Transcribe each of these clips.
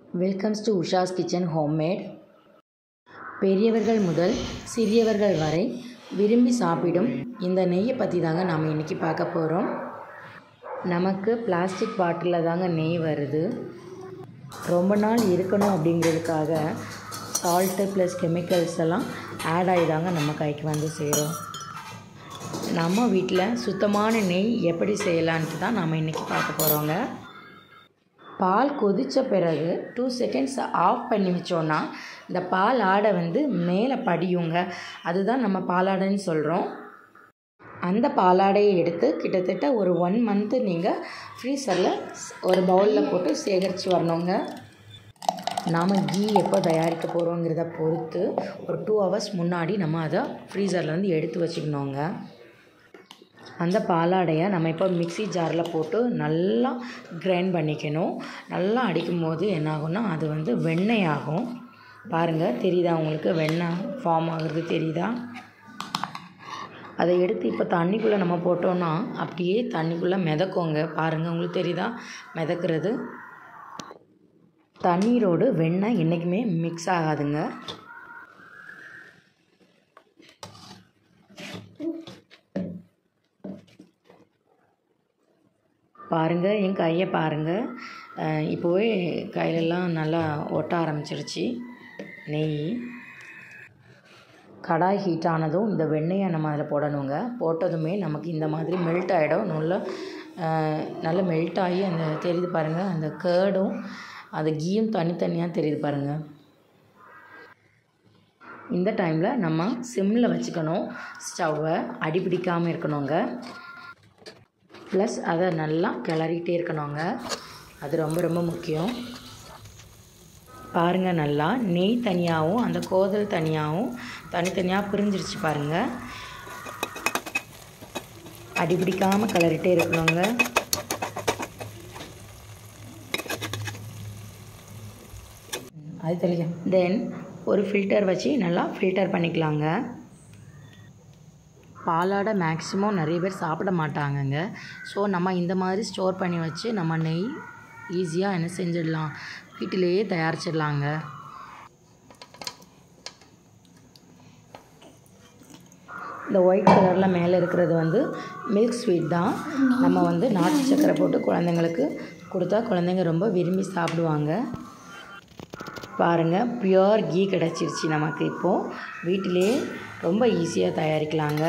welcomes to Usha's kitchen homemade பெரியவர்கள் முதல் சிறியவர்கள் வரை விரும்பி சாப்பிடும் இந்த நெய்யை பற்றி தாங்க நாம் இன்றைக்கி பார்க்க போகிறோம் நமக்கு பிளாஸ்டிக் பாட்டிலில் தாங்க நெய் வருது ரொம்ப நாள் இருக்கணும் அப்படிங்கிறதுக்காக சால்ட்டு ப்ளஸ் கெமிக்கல்ஸ் எல்லாம் ஆட் ஆகி தாங்க நம்ம கைக்கு வந்து சேரும் நம்ம வீட்டில் சுத்தமான நெய் எப்படி செய்யலான்ட்டு தான் நம்ம இன்றைக்கி பார்க்க போகிறோங்க பால் கொதித்த பிறகு டூ செகண்ட்ஸ் ஆஃப் பண்ணி வச்சோன்னா இந்த பால் ஆடை வந்து மேலே படியுங்க அதுதான் நம்ம பாலாடைன்னு சொல்கிறோம் அந்த பாலாடையை எடுத்து கிட்டத்தட்ட ஒரு ஒன் மந்த்து நீங்கள் ஃப்ரீசரில் ஒரு பவுலில் போட்டு சேகரித்து வரணுங்க நாம் கீ எப்போ தயாரிக்க போகிறோங்கிறத பொறுத்து ஒரு டூ ஹவர்ஸ் முன்னாடி நம்ம அதை ஃப்ரீசர்லேருந்து எடுத்து வச்சுக்கணுங்க அந்த பாலாடையை நம்ம இப்போ மிக்சி ஜாரில் போட்டு நல்லா கிரைண்ட் பண்ணிக்கணும் நல்லா அடிக்கும் போது என்னாகும்னா அது வந்து வெண்ணெய் ஆகும் பாருங்கள் தெரியுதா உங்களுக்கு வெண்ணெய் ஃபார்ம் ஆகுறது தெரியுதா அதை எடுத்து இப்போ தண்ணிக்குள்ளே நம்ம போட்டோன்னா அப்படியே தண்ணிக்குள்ளே மிதக்குங்க பாருங்கள் உங்களுக்கு தெரியுதா மிதக்கிறது தண்ணீரோடு வெண்ணெய் என்றைக்குமே மிக்ஸ் ஆகாதுங்க பாருங்கள் என் கையை பாருங்கள் இப்போவே கையிலெல்லாம் நல்லா ஒட்ட ஆரம்பிச்சிருச்சு நெய் கடாய் ஹீட் ஆனதும் இந்த வெண்ணெயை நம்ம அதில் போடணுங்க போட்டதுமே நமக்கு இந்த மாதிரி மெல்ட் ஆகிடும் நல்லா நல்லா மெல்ட் ஆகி அந்த தெரியுது பாருங்கள் அந்த கேர்டும் அந்த கீயும் தனித்தனியாக தெரியுது பாருங்கள் இந்த டைமில் நம்ம சிம்மில் வச்சுக்கணும் ஸ்டவ்வை அடிப்பிடிக்காமல் இருக்கணுங்க ப்ளஸ் அதை நல்லா கிளறிட்டே இருக்கணுங்க அது ரொம்ப ரொம்ப முக்கியம் பாருங்கள் நல்லா நெய் தனியாகவும் அந்த கோதல் தனியாகவும் தனித்தனியாக பிரிஞ்சிருச்சு பாருங்கள் அடிப்பிடிக்காமல் கிளறிட்டே இருக்கணுங்க அது தெளிக்க தென் ஒரு ஃபில்டர் வச்சு நல்லா ஃபில்டர் பண்ணிக்கலாங்க பாலாடை மேக்ஸிமம் நிறைய பேர் சாப்பிட மாட்டாங்கங்க ஸோ நம்ம இந்த மாதிரி ஸ்டோர் பண்ணி வச்சு நம்ம நெய் ஈஸியாக என்ன செஞ்சிடலாம் வீட்டிலையே தயாரிச்சிடலாங்க இந்த ஒயிட் கலரில் மேலே இருக்கிறது வந்து மில்க் ஸ்வீட் தான் நம்ம வந்து நாட்டு சக்கரை போட்டு குழந்தைங்களுக்கு கொடுத்தா குழந்தைங்க ரொம்ப விரும்பி சாப்பிடுவாங்க பாருங்கள் பியோர் கீ கிடச்சிருச்சு நமக்கு இப்போது வீட்டிலே ரொம்ப ஈஸியாக தயாரிக்கலாங்க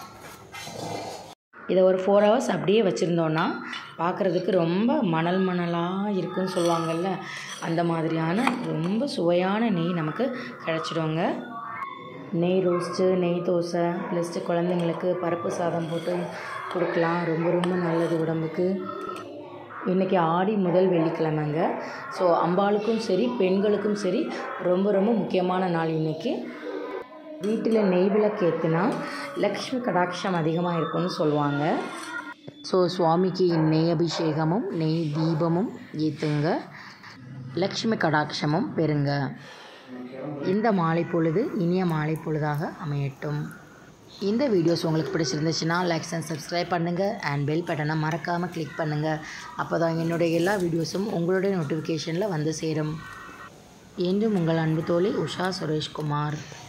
இதை ஒரு ஃபோர் ஹவர்ஸ் அப்படியே வச்சுருந்தோன்னா பார்க்குறதுக்கு ரொம்ப மணல் மணலாக இருக்குன்னு சொல்லுவாங்கள்ல அந்த மாதிரியான ரொம்ப சுவையான நெய் நமக்கு கிடச்சிடுங்க நெய் ரோஸ்ட்டு நெய் தோசை ப்ளஸ்ட்டு குழந்தைங்களுக்கு பருப்பு சாதம் போட்டு கொடுக்கலாம் ரொம்ப ரொம்ப நல்லது உடம்புக்கு இன்றைக்கி ஆடி முதல் வெள்ளிக்கிழமைங்க ஸோ அம்பாளுக்கும் சரி பெண்களுக்கும் சரி ரொம்ப ரொம்ப முக்கியமான நாள் இன்றைக்கி வீட்டில் நெய் விளக்கு ஏற்றுனா லக்ஷ்மி கடாட்சம் அதிகமாக இருக்கும்னு சொல்லுவாங்க ஸோ சுவாமிக்கு நெய் அபிஷேகமும் நெய் தீபமும் ஏற்றுங்க லக்ஷ்மி கடாட்சமும் பெறுங்க இந்த மாலை பொழுது இனிய மாலை பொழுதாக அமையட்டும் இந்த வீடியோஸ் உங்களுக்கு பிடிச்சிருந்துச்சுன்னா லைக்ஸ் அண்ட் சப்ஸ்கிரைப் பண்ணுங்கள் அண்ட் பெல் பட்டனை மறக்காமல் கிளிக் பண்ணுங்கள் அப்போ தான் என்னுடைய எல்லா வீடியோஸும் உங்களுடைய நோட்டிஃபிகேஷனில் வந்து சேரும் என்றும் உங்கள் அன்பு தோழி உஷா சுரேஷ்குமார்